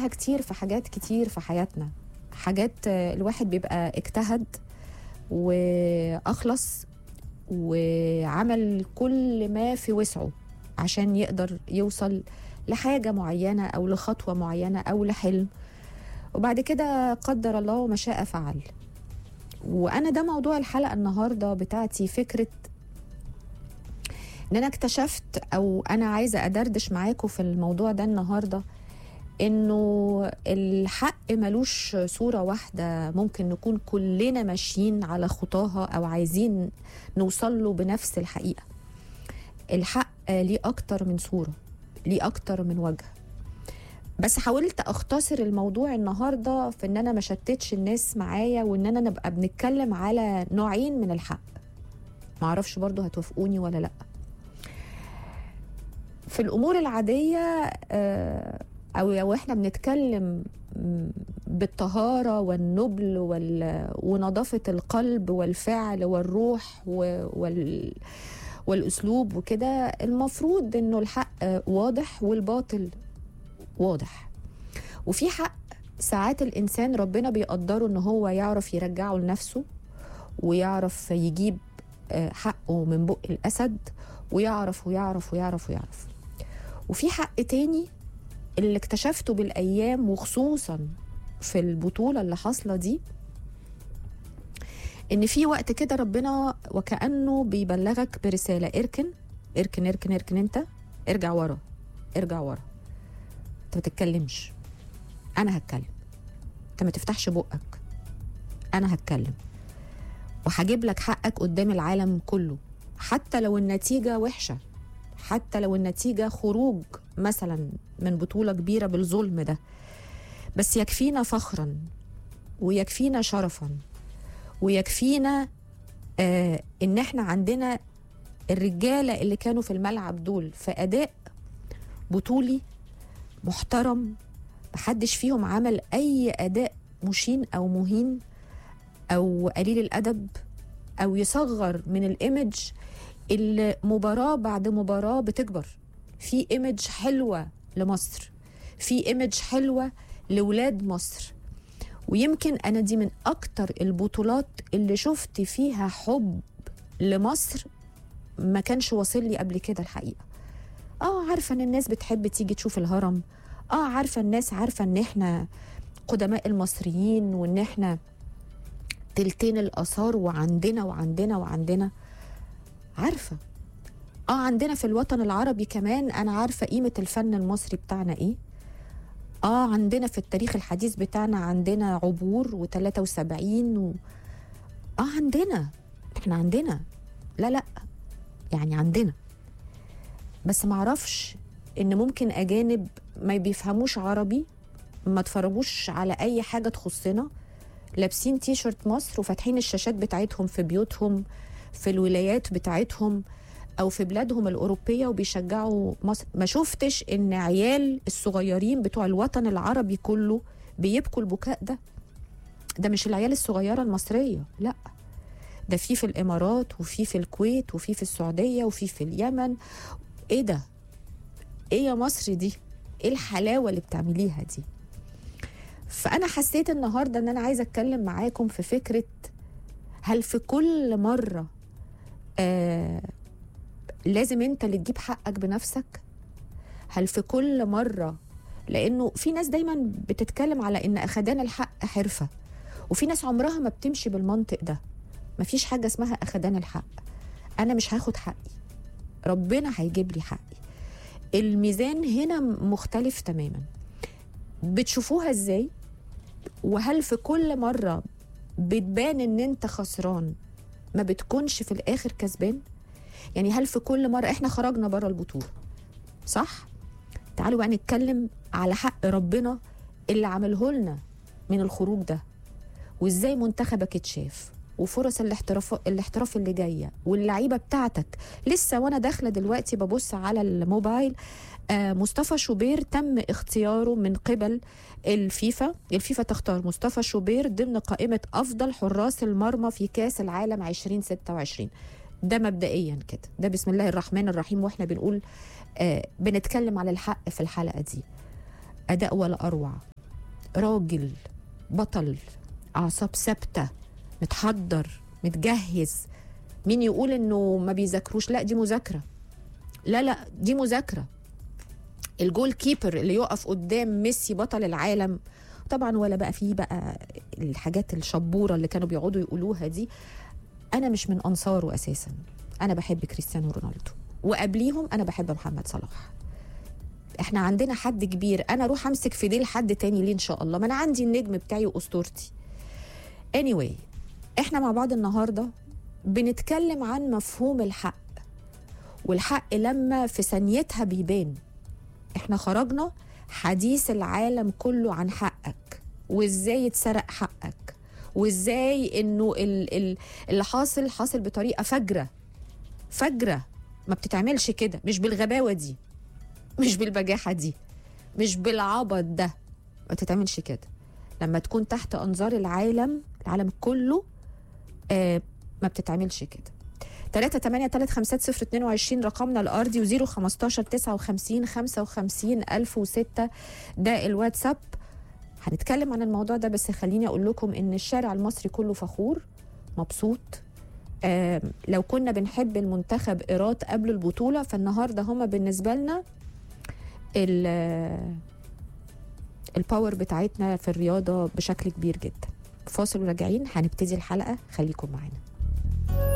بنشوفها كتير في حاجات كتير في حياتنا حاجات آه، الواحد بيبقى اجتهد واخلص وعمل كل ما في وسعه عشان يقدر يوصل لحاجه معينه او لخطوه معينه او لحلم وبعد كده قدر الله ما شاء فعل وانا ده موضوع الحلقه النهارده بتاعتي فكره ان انا اكتشفت او انا عايزه ادردش معاكم في الموضوع ده النهارده انه الحق ملوش صوره واحده ممكن نكون كلنا ماشيين على خطاها او عايزين نوصل له بنفس الحقيقه الحق ليه اكتر من صوره ليه اكتر من وجه بس حاولت اختصر الموضوع النهارده في ان انا ما شتتش الناس معايا وان انا نبقى بنتكلم على نوعين من الحق معرفش برضو هتوافقوني ولا لا في الامور العاديه آه، او لو احنا بنتكلم م، بالطهاره والنبل وال... ونظافه القلب والفعل والروح و... وال... والاسلوب وكده المفروض انه الحق واضح والباطل واضح وفي حق ساعات الانسان ربنا بيقدره ان هو يعرف يرجعه لنفسه ويعرف يجيب آه، حقه من بق الاسد ويعرف ويعرف ويعرف ويعرف وفي حق تاني اللي اكتشفته بالايام وخصوصا في البطوله اللي حاصله دي ان في وقت كده ربنا وكانه بيبلغك برساله اركن اركن اركن اركن انت ارجع ورا ارجع ورا انت ما تتكلمش انا هتكلم انت ما تفتحش بقك انا هتكلم وهجيب لك حقك قدام العالم كله حتى لو النتيجه وحشه حتى لو النتيجه خروج مثلا من بطوله كبيره بالظلم ده بس يكفينا فخرا ويكفينا شرفا ويكفينا آه ان احنا عندنا الرجاله اللي كانوا في الملعب دول في اداء بطولي محترم محدش فيهم عمل اي اداء مشين او مهين او قليل الادب او يصغر من الايمج اللي مباراه بعد مباراه بتكبر في ايمج حلوه لمصر في ايمج حلوه لولاد مصر ويمكن انا دي من اكتر البطولات اللي شفت فيها حب لمصر ما كانش واصل لي قبل كده الحقيقه اه عارفه ان الناس بتحب تيجي تشوف الهرم اه عارفه الناس عارفه ان احنا قدماء المصريين وان احنا تلتين الاثار وعندنا وعندنا وعندنا عارفه اه عندنا في الوطن العربي كمان انا عارفه قيمه الفن المصري بتاعنا ايه اه عندنا في التاريخ الحديث بتاعنا عندنا عبور و73 و... اه عندنا احنا عندنا لا لا يعني عندنا بس معرفش ان ممكن اجانب ما بيفهموش عربي ما اتفرجوش على اي حاجه تخصنا لابسين تي شيرت مصر وفاتحين الشاشات بتاعتهم في بيوتهم في الولايات بتاعتهم او في بلادهم الاوروبيه وبيشجعوا مصر ما شفتش ان عيال الصغيرين بتوع الوطن العربي كله بيبكوا البكاء ده ده مش العيال الصغيره المصريه لا ده في في الامارات وفي في الكويت وفي في السعوديه وفي في اليمن ايه ده ايه يا مصر دي ايه الحلاوه اللي بتعمليها دي فانا حسيت النهارده ان انا عايزه اتكلم معاكم في فكره هل في كل مره آه لازم انت اللي تجيب حقك بنفسك هل في كل مره لانه في ناس دايما بتتكلم على ان اخدان الحق حرفه وفي ناس عمرها ما بتمشي بالمنطق ده مفيش حاجه اسمها اخدان الحق انا مش هاخد حقي ربنا هيجيب لي حقي الميزان هنا مختلف تماما بتشوفوها ازاي وهل في كل مره بتبان ان انت خسران ما بتكونش في الاخر كسبان يعني هل في كل مره احنا خرجنا بره البطوله صح تعالوا بقى نتكلم على حق ربنا اللي عمله لنا من الخروج ده وازاي منتخبك اتشاف وفرص الاحتراف الاحتراف اللي جايه واللعيبه بتاعتك لسه وانا داخله دلوقتي ببص على الموبايل آه مصطفى شوبير تم اختياره من قبل الفيفا الفيفا تختار مصطفى شوبير ضمن قائمه افضل حراس المرمى في كاس العالم 2026 ده مبدئيا كده ده بسم الله الرحمن الرحيم واحنا بنقول آه بنتكلم على الحق في الحلقه دي اداء ولا اروع راجل بطل اعصاب ثابته متحضر متجهز مين يقول انه ما بيذاكروش لا دي مذاكره لا لا دي مذاكره الجول كيبر اللي يقف قدام ميسي بطل العالم طبعا ولا بقى فيه بقى الحاجات الشبوره اللي كانوا بيقعدوا يقولوها دي انا مش من انصاره اساسا انا بحب كريستيانو رونالدو وقبليهم انا بحب محمد صلاح احنا عندنا حد كبير انا اروح امسك في ديل حد تاني ليه ان شاء الله ما انا عندي النجم بتاعي واسطورتي anyway احنا مع بعض النهارده بنتكلم عن مفهوم الحق والحق لما في ثانيتها بيبان احنا خرجنا حديث العالم كله عن حقك وازاي اتسرق حقك وازاي انه ال- ال- اللي حاصل حاصل بطريقه فجره فجره ما بتتعملش كده مش بالغباوه دي مش بالبجاحه دي مش بالعبط ده ما تتعملش كده لما تكون تحت انظار العالم العالم كله آه ما بتتعملش كده 3 8 3 5 0 22 رقمنا الارضي و 015 59 55 1006 ده الواتساب هنتكلم عن الموضوع ده بس خليني اقول لكم ان الشارع المصري كله فخور مبسوط آم، لو كنا بنحب المنتخب ايراد قبل البطوله فالنهارده هما بالنسبه لنا ال- الباور بتاعتنا في الرياضه بشكل كبير جدا فاصل وراجعين هنبتدي الحلقه خليكم معانا